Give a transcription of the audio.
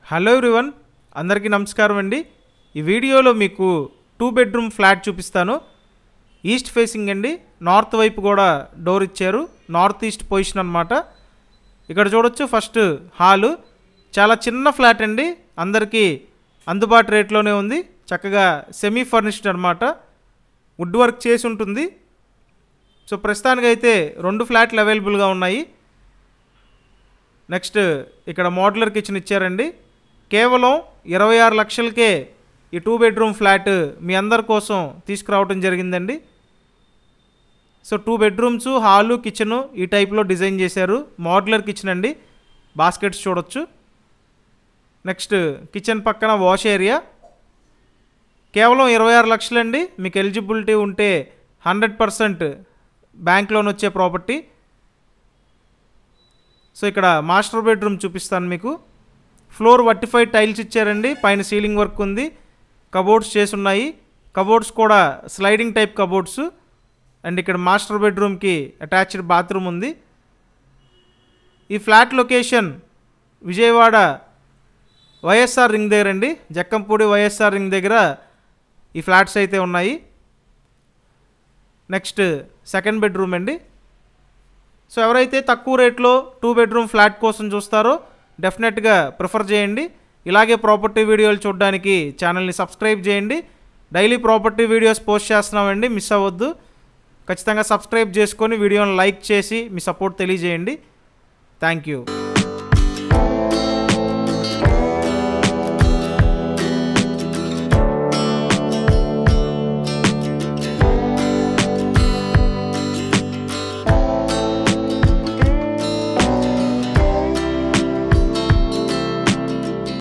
hello everyone అందరికీ నమస్కారం అండి ఈ వీడియోలో మీకు టూ బెడ్రూమ్ ఫ్లాట్ చూపిస్తాను ఈస్ట్ ఫేసింగ్ అండి నార్త్ వైపు కూడా డోర్ ఇచ్చారు నార్త్ ఈస్ట్ పొజిషన్ అనమాట ఇక్కడ చూడొచ్చు ఫస్ట్ హాలు చాలా చిన్న ఫ్లాట్ అండి అందరికీ అందుబాటు రేట్లోనే ఉంది చక్కగా సెమీ ఫర్నిష్డ్ అనమాట వుడ్ వర్క్ చేసి ఉంటుంది సో ప్రస్తుతానికైతే రెండు ఫ్లాట్లు అవైలబుల్గా ఉన్నాయి నెక్స్ట్ ఇక్కడ మోడ్యులర్ కిచెన్ ఇచ్చారండి కేవలం ఇరవై ఆరు లక్షలకే ఈ టూ బెడ్రూమ్ ఫ్లాట్ మీ అందరి కోసం తీసుకురావడం జరిగిందండి so two bedrooms hall kitchen ఈ టైప్లో డిజైన్ చేశారు మోడ్యులర్ కిచెన్ అండి బాస్కెట్స్ చూడొచ్చు నెక్స్ట్ కిచెన్ పక్కన వాష్ ఏరియా కేవలం ఇరవై ఆరు లక్షలండి మీకు ఎలిజిబిలిటీ ఉంటే హండ్రెడ్ పర్సెంట్ బ్యాంక్ లోన్ వచ్చే ప్రాపర్టీ సో ఇక్కడ మాస్టర్ బెడ్రూమ్ చూపిస్తాను మీకు ఫ్లోర్ వర్టిఫైడ్ టైల్స్ ఇచ్చారండి పైన సీలింగ్ వర్క్ ఉంది కబోర్డ్స్ చేసి ఉన్నాయి కబోర్డ్స్ కూడా స్లైడింగ్ టైప్ కబోర్డ్స్ అండ్ ఇక్కడ మాస్టర్ బెడ్రూమ్కి అటాచ్డ్ బాత్రూమ్ ఉంది ఈ flat location Vijayawada YSR ring దగ్గర అండి జక్కంపూడి వైఎస్ఆర్ రింగ్ దగ్గర ఈ ఫ్లాట్స్ అయితే ఉన్నాయి నెక్స్ట్ సెకండ్ బెడ్రూమ్ అండి సో ఎవరైతే తక్కువ రేట్లో టూ బెడ్రూమ్ ఫ్లాట్ కోసం చూస్తారో డెఫినెట్గా ప్రిఫర్ చేయండి ఇలాగే ప్రాపర్టీ వీడియోలు చూడడానికి ఛానల్ని సబ్స్క్రైబ్ చేయండి డైలీ ప్రాపర్టీ వీడియోస్ పోస్ట్ చేస్తున్నామండి మిస్ అవ్వద్దు ఖచ్చితంగా సబ్స్క్రైబ్ చేసుకొని వీడియోని లైక్ చేసి మీ సపోర్ట్ తెలియజేయండి థ్యాంక్ యూ